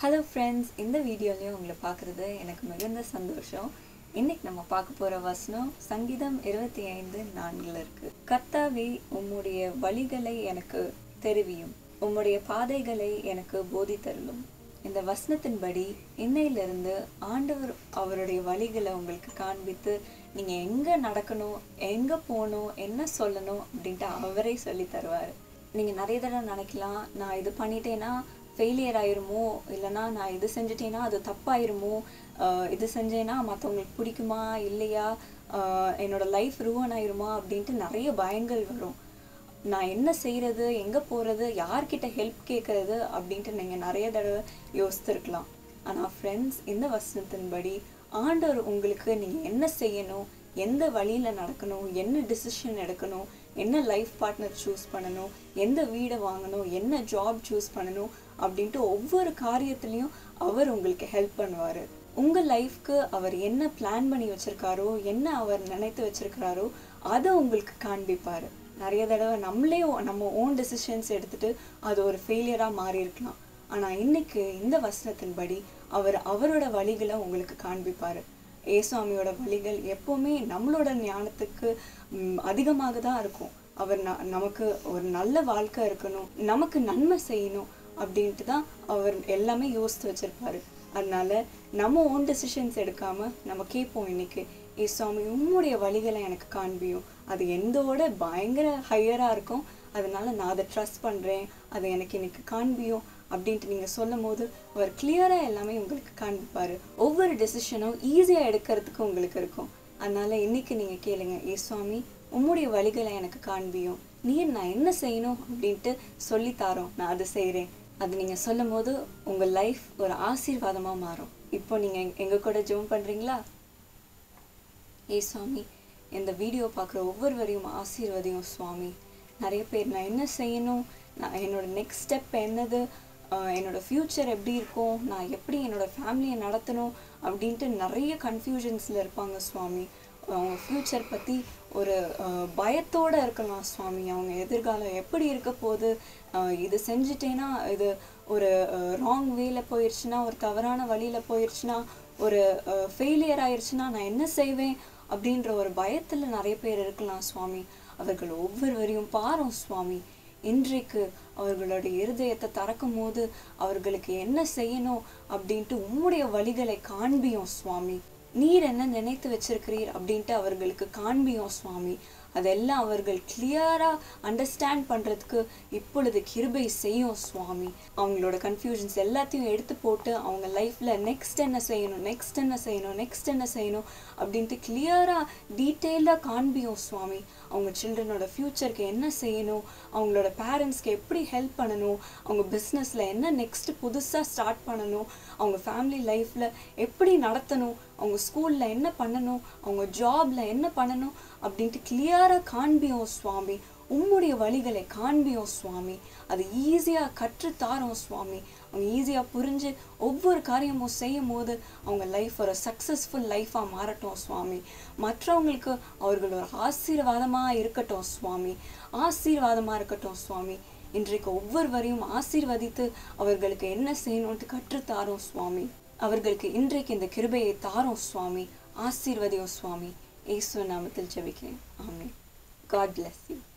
hello friends இந்த வீடியோலையும் உங்களை பார்க்குறது எனக்கு மிகுந்த சந்தோஷம் இன்னைக்கு நம்ம பார்க்க போகிற வசனம் சங்கீதம் இருபத்தி ஐந்து நான்கில் இருக்கு கர்த்தாவே உம்முடைய வழிகளை எனக்கு தெரிவியும் உம்முடைய பாதைகளை எனக்கு போதித்தருளும் இந்த வசனத்தின்படி இன்னையிலிருந்து ஆண்டவர் அவருடைய வழிகளை உங்களுக்கு காண்பித்து நீங்கள் எங்கே நடக்கணும் எங்கே போகணும் என்ன சொல்லணும் அப்படின்ட்டு அவரே சொல்லி தருவார் நீங்கள் நிறைய தடவை நினைக்கலாம் நான் இது பண்ணிட்டேன்னா ஃபெயிலியர் ஆயிருமோ இல்லைனா நான் இது செஞ்சுட்டேன்னா அது தப்பாயிருமோ ஆஹ் இது செஞ்சேன்னா மற்றவங்களுக்கு பிடிக்குமா இல்லையா ஆஹ் என்னோட லைஃப் ரூவன் ஆயிருமா அப்படின்ட்டு நிறைய பயங்கள் வரும் நான் என்ன செய்கிறது எங்கே போகிறது யார்கிட்ட ஹெல்ப் கேட்குறது அப்படின்ட்டு நீங்கள் நிறைய தடவை யோசித்திருக்கலாம் ஆனால் ஃப்ரெண்ட்ஸ் இந்த வசனத்தின்படி ஆண்டவர் உங்களுக்கு நீங்கள் என்ன செய்யணும் எந்த வழியில் நடக்கணும் என்ன டிசிஷன் எடுக்கணும் என்ன லைஃப் பார்ட்னர் சூஸ் பண்ணணும் எந்த வீடை வாங்கணும் என்ன ஜாப் சூஸ் பண்ணணும் அப்படின்ட்டு ஒவ்வொரு காரியத்துலேயும் அவர் உங்களுக்கு ஹெல்ப் பண்ணுவார் உங்கள் லைஃப்க்கு அவர் என்ன பிளான் பண்ணி வச்சிருக்காரோ என்ன அவர் நினைத்து வச்சிருக்கிறாரோ அதை உங்களுக்கு காண்பிப்பார் நிறைய தடவை நம்மளே நம்ம ஓன் டெசிஷன்ஸ் எடுத்துட்டு அது ஒரு ஃபெயிலியராக மாறி இருக்கலாம் ஆனால் இன்னைக்கு இந்த வசனத்தின்படி அவர் அவரோட வழிகளை உங்களுக்கு காண்பிப்பார் ஏசுவாமியோட வழிகள் எப்போவுமே நம்மளோட ஞானத்துக்கு ம், அதிகமாக தான் இருக்கும் அவர் ந நமக்கு ஒரு நல்ல வாழ்க்கை இருக்கணும் நமக்கு நன்மை செய்யணும் அப்படின்ட்டு தான் அவர் எல்லாமே யோசித்து வச்சிருப்பாரு அதனால நம்ம ஓன் டெசிஷன்ஸ் எடுக்காம நம்ம கேட்போம் இன்னைக்கு ஏ சுவாமி உம்முடைய வழிகளை எனக்கு காண்பியும் அது எந்தோட பயங்கர ஹையராக இருக்கும் அதனால நான் அதை ட்ரஸ்ட் பண்ணுறேன் அதை எனக்கு இன்னைக்கு காண்பியும் அப்படின்ட்டு நீங்கள் சொல்லும் போது அவர் கிளியராக எல்லாமே உங்களுக்கு காண்பிப்பார் ஒவ்வொரு டெசிஷனும் ஈஸியாக எடுக்கிறதுக்கு உங்களுக்கு இருக்கும் அதனால இன்னைக்கு நீங்கள் கேளுங்க ஏ சுவாமி உம்முடைய வழிகளை எனக்கு காண்பியும் நீர் நான் என்ன செய்யணும் அப்படின்ட்டு சொல்லித்தாரோம் நான் அதை செய்கிறேன் அது நீங்கள் சொல்லும் போது உங்கள் லைஃப் ஒரு ஆசீர்வாதமாக மாறும் இப்போ நீங்கள் எங்கள் கூட ஜெபம் பண்ணுறீங்களா ஏ சுவாமி இந்த வீடியோ பார்க்குற ஒவ்வொருவரையும் ஆசீர்வதியும் சுவாமி நிறைய பேர் நான் என்ன செய்யணும் நான் என்னோட நெக்ஸ்ட் ஸ்டெப் என்னது ஆஹ் என்னோட ஃப்யூச்சர் எப்படி இருக்கும் நான் எப்படி என்னோட ஃபேமிலியை நடத்தணும் அப்படின்ட்டு நிறைய கன்ஃபியூஷன்ஸில் இருப்பாங்க சுவாமி அவங்க ஃப்யூச்சர் பற்றி ஒரு ஆஹ் பயத்தோட இருக்கலாம் சுவாமி அவங்க எதிர்காலம் எப்படி இருக்க போகுது ஆஹ் இது செஞ்சுட்டேன்னா இது ஒரு ராங் வேல போயிடுச்சுன்னா ஒரு தவறான வழியில் போயிடுச்சுன்னா ஒரு ஃபெயிலியர் ஆயிடுச்சுன்னா நான் என்ன செய்வேன் அப்படின்ற ஒரு பயத்தில் நிறைய பேர் இருக்கலாம் சுவாமி அவர்கள் ஒவ்வொருவரையும் பாரும் சுவாமி இன்றைக்கு அவர்களுடைய இருதயத்தை திறக்கும் போது அவர்களுக்கு என்ன செய்யணும் அப்படின்ட்டு உம்முடைய வழிகளை காண்பியும் சுவாமி நீர் என்ன நினைத்து வச்சிருக்கிறீர் அப்படின்ட்டு அவர்களுக்கு காண்பியும் சுவாமி அதெல்லாம் அவர்கள் கிளியராக அண்டர்ஸ்டாண்ட் பண்ணுறதுக்கு இப்பொழுது கிருபை செய்யும் சுவாமி அவங்களோட கன்ஃபியூஷன்ஸ் எல்லாத்தையும் எடுத்து போட்டு அவங்க லைஃப்பில் நெக்ஸ்ட் என்ன செய்யணும் நெக்ஸ்ட் என்ன செய்யணும் நெக்ஸ்ட் என்ன செய்யணும் அப்படின்ட்டு கிளியராக டீட்டெயிலாக காண்பியும் சுவாமி அவங்க சில்ட்ரனோட ஃப்யூச்சருக்கு என்ன செய்யணும் அவங்களோட பேரண்ட்ஸ்க்கு எப்படி ஹெல்ப் பண்ணணும் அவங்க பிஸ்னஸில் என்ன நெக்ஸ்ட் புதுசாக ஸ்டார்ட் பண்ணணும் அவங்க ஃபேமிலி லைஃப்பில் எப்படி நடத்தணும் அவங்க ஸ்கூலில் என்ன பண்ணணும் அவங்க ஜாபில் என்ன பண்ணணும் அப்படின்ட்டு கிளியராக காண்பியும் சுவாமி உம்முடைய வழிகளை காண்பியும் சுவாமி அது ஈஸியாக கற்றுத்தாரோம் சுவாமி அவங்க ஈஸியாக புரிஞ்சு ஒவ்வொரு காரியமும் செய்யும் போது அவங்க லைஃப் ஒரு சக்ஸஸ்ஃபுல் லைஃபாக மாறட்டும் சுவாமி மற்றவங்களுக்கு அவர்கள் ஒரு ஆசீர்வாதமாக இருக்கட்டும் சுவாமி ஆசீர்வாதமாக இருக்கட்டும் சுவாமி இன்றைக்கு ஒவ்வொருவரையும் ஆசீர்வதித்து அவர்களுக்கு என்ன செய்யணும்ட்டு கற்றுத்தாரோம் சுவாமி அவர்களுக்கு இன்றைக்கு இந்த கிருபையை தாரோம் சுவாமி ஆசீர்வதியும் சுவாமி இயேசு நாமத்தில் ஜெபிக்கிறேன் ஆமென் காட் bless you